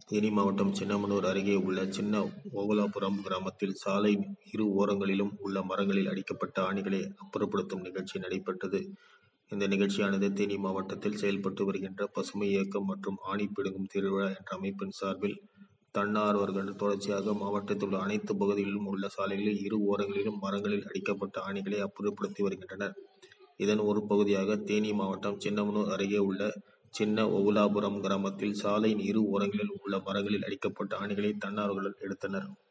தேனி மாவட்டம் சின்னமனூர் அருகே உள்ள சின்ன ஓகலாபுரம் கிராமத்தில் சாலையின் இரு ஓரங்களிலும் உள்ள மரங்களில் அடிக்கப்பட்ட ஆணிகளை அப்புறப்படுத்தும் நிகழ்ச்சி நடைபெற்றது. இந்த நிகழ்ச்சியானது தேனி மாவட்டத்தில் செயல்பட்டு வருகின்ற பசுமை இயக்கம் மற்றும் ஆணி பிடுங்கும் திருவிழா என்ற அமைப்பின் சார்பில் தன்னார்வலர்கள் தொடர்ச்சியாக மாவட்டத்தில் உள்ள அனைத்து பகுதிகளிலும் உள்ள சாலைகளில் இரு ஓரங்களிலும் மரங்களில் அடிக்கப்பட்ட ஆணிகளை அப்புறப்படுத்தி வருகின்றனர். இதன் ஒரு பகுதியாக தேனி மாவட்டம் சின்னமனூர் அருகே உள்ள சின்ன ஓகுலாபுரம் கிராமத்தில் சாலையின் இரு ஓரங்களில் உள்ள மரங்களில் அடிக்கப்பட்ட ஆணிகளை தன்னார்வலர்கள் எடுத்தனர்.